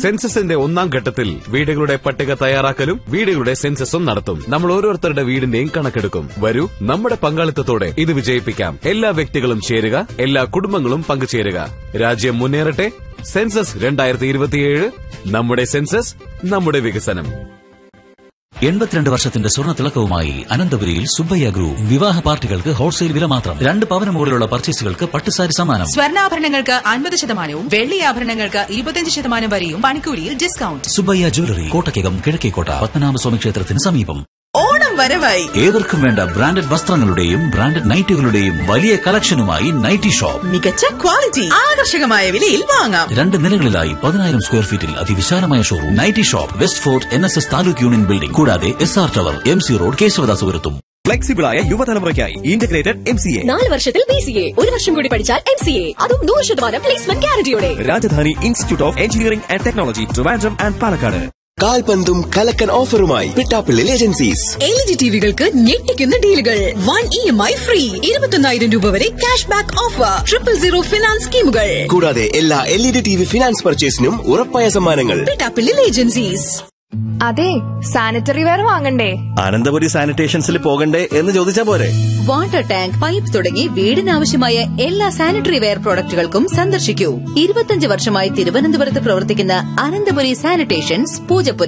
സെൻസസിന്റെ ഒന്നാം ഘട്ടത്തിൽ വീടുകളുടെ പട്ടിക തയ്യാറാക്കലും വീടുകളുടെ സെൻസസും നടത്തും നമ്മൾ ഓരോരുത്തരുടെ വീടിന്റെയും കണക്കെടുക്കും വരൂ നമ്മുടെ പങ്കാളിത്തത്തോടെ ഇത് വിജയിപ്പിക്കാം എല്ലാ വ്യക്തികളും ചേരുക എല്ലാ കുടുംബങ്ങളും പങ്കുചേരുക രാജ്യം മുന്നേറട്ടെ സെൻസസ് രണ്ടായിരത്തി ഇരുപത്തിയേഴ് നമ്മുടെ സെൻസസ് നമ്മുടെ വികസനം എൺപത്തിരണ്ട് വർഷത്തിന്റെ സ്വർണ്ണ തിളക്കവുമായി അനന്തപുരിയിൽ സുബ്ബയ്യ ഗ്രൂപ്പ് വിവാഹ പാർട്ടികൾക്ക് ഹോൾസെയിൽ വില മാത്രം രണ്ട് പവന് മുകളിലുള്ള പർച്ചേസുകൾക്ക് പട്ടുസാരി സമ്മാനം സ്വർണ്ണാഭരണങ്ങൾക്ക് അൻപത് ശതമാനവും വെള്ളി ആഭരണങ്ങൾക്ക് ഇരുപത്തിയഞ്ച് ശതമാനം വരെയും പണിക്കൂലിയിൽ ഡിസ്കൗണ്ട് സുബ്ബയ്യ ജ്വല്ലറി കോട്ടയ്ക്കകം കിഴക്കേക്കോട്ട പത്മനാഭസ്വാമി ക്ഷേത്രത്തിന് സമീപം ഓണം വരവായി ഏവർക്കും വേണ്ട ബ്രാൻഡഡ് വസ്ത്രങ്ങളുടെയും ബ്രാൻഡഡ് നൈറ്റുകളുടെയും വലിയ കളക്ഷനുമായി നൈറ്റി ഷോപ്പ് മികച്ച ക്വാളിറ്റി ആകർഷകമായ വിലയിൽ വാങ്ങാം രണ്ട് നിലകളിലായി പതിനായിരം സ്ക്വയർ ഫീറ്റിൽ അതിവിശാലമായ showroom nighty shop West Fort N S S taluk union building കൂടാതെ S R tower M C road കേശവദാസപുരത്തും ഫ്ലെക്സിബിളായ യുവതലമുറയ്ക്കായി ഇന്റഗ്രേറ്റഡ് എം സി എ നാല് വർഷത്തിൽ ബി സി എ ഒരു വർഷം കൂടി പഠിച്ചാൽ എം സി എ അതും നൂറ് ശതമാനം പ്ലേസ്മെന്റ് ഗ്യാരണ്ടിയോടെ Rajadhani institute of engineering and technology Trivandrum and Palakkad കാൽപന്തും കലക്കൻ ഓഫറുമായി പിട്ടാപ്പിള്ളിൽ ഏജൻസീസ് എൽ ജി ടിവികൾക്ക് ഞെട്ടിക്കുന്ന ഡീലുകൾ one E M I free ഇരുപത്തൊന്നായിരം രൂപ വരെ cash back offer triple zero finance സ്കീമുകൾ കൂടാതെ എല്ലാ L E D T V finance പർച്ചേസിനും ഉറപ്പായ സമ്മാനങ്ങൾ പിട്ടാപ്പിള്ളിൽ ഏജൻസീസ് അതെ സാനിറ്ററി വെയർ വാങ്ങണ്ടേ അനന്തപുരി സാനിറ്റേഷൻസിൽ പോകണ്ടേ എന്ന് ചോദിച്ചാ പോരെ വാട്ടർ ടാങ്ക് പൈപ്പ് തുടങ്ങി വീടിനാവശ്യമായ എല്ലാ സാനിറ്ററി വെയർ പ്രോഡക്റ്റുകൾക്കും സന്ദർശിക്കൂ ഇരുപത്തിയഞ്ച് വർഷമായി തിരുവനന്തപുരത്ത് പ്രവർത്തിക്കുന്ന അനന്തപുരി സാനിറ്റേഷൻസ് പൂജപ്പുര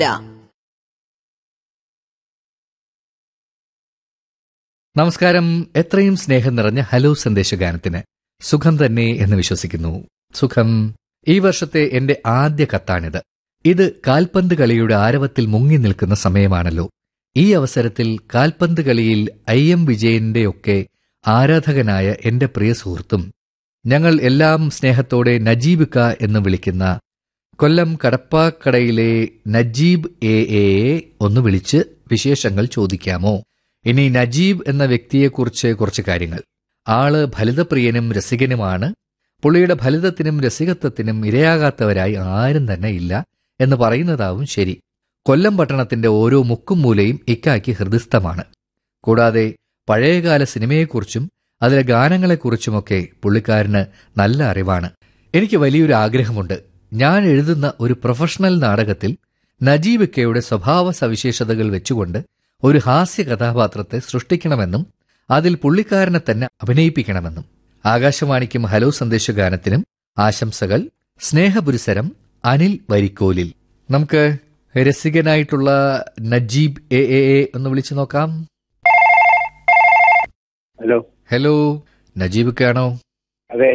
നമസ്കാരം എത്രയും സ്നേഹം നിറഞ്ഞ ഹലോ സന്ദേശഗാനത്തിന് സുഖം തന്നെ എന്ന് വിശ്വസിക്കുന്നു സുഖം ഈ വർഷത്തെ എന്റെ ആദ്യ കത്താണിത് ഇത് കാൽപന്ത് കളിയുടെ ആരവത്തിൽ മുങ്ങി നിൽക്കുന്ന സമയമാണല്ലോ ഈ അവസരത്തിൽ കാൽപന്ത് കളിയിൽ ഐ എം വിജയന്റെയൊക്കെ ആരാധകനായ എന്റെ പ്രിയ സുഹൃത്തും ഞങ്ങൾ എല്ലാം സ്നേഹത്തോടെ നജീബ് ക എന്ന് വിളിക്കുന്ന കൊല്ലം കടപ്പാക്കടയിലെ നജീബ് എ എയെ ഒന്ന് വിളിച്ച് വിശേഷങ്ങൾ ചോദിക്കാമോ ഇനി നജീബ് എന്ന വ്യക്തിയെക്കുറിച്ച് കുറച്ച് കാര്യങ്ങൾ ആള് ഫലിതപ്രിയനും രസികനുമാണ് പുള്ളിയുടെ ഫലിതത്തിനും രസികത്വത്തിനും ഇരയാകാത്തവരായി ആരും തന്നെ ഇല്ല എന്ന് പറയുന്നതാവും ശരി കൊല്ലം പട്ടണത്തിന്റെ ഓരോ മുക്കും മൂലയും ഇക്കായ്ക്ക് ഹൃദയസ്ഥമാണ് കൂടാതെ പഴയകാല സിനിമയെക്കുറിച്ചും അതിലെ ഗാനങ്ങളെക്കുറിച്ചുമൊക്കെ പുള്ളിക്കാരന് നല്ല അറിവാണ് എനിക്ക് വലിയൊരു ആഗ്രഹമുണ്ട് ഞാൻ എഴുതുന്ന ഒരു പ്രൊഫഷണൽ നാടകത്തിൽ നജീബ് കെയുടെ സ്വഭാവ സവിശേഷതകൾ വെച്ചുകൊണ്ട് ഒരു ഹാസ്യ കഥാപാത്രത്തെ സൃഷ്ടിക്കണമെന്നും അതിൽ പുള്ളിക്കാരനെ തന്നെ അഭിനയിപ്പിക്കണമെന്നും ആകാശവാണിക്കും ഹലോ സന്ദേശഗാനത്തിനും ആശംസകൾ സ്നേഹപുരിസരം അനിൽ വരിക്കോലിൽ നമുക്ക് രസികനായിട്ടുള്ള നജീബ് എ എ എ ഒന്ന് വിളിച്ചു നോക്കാം ഹലോ ഹലോ നജീബ് ആണോ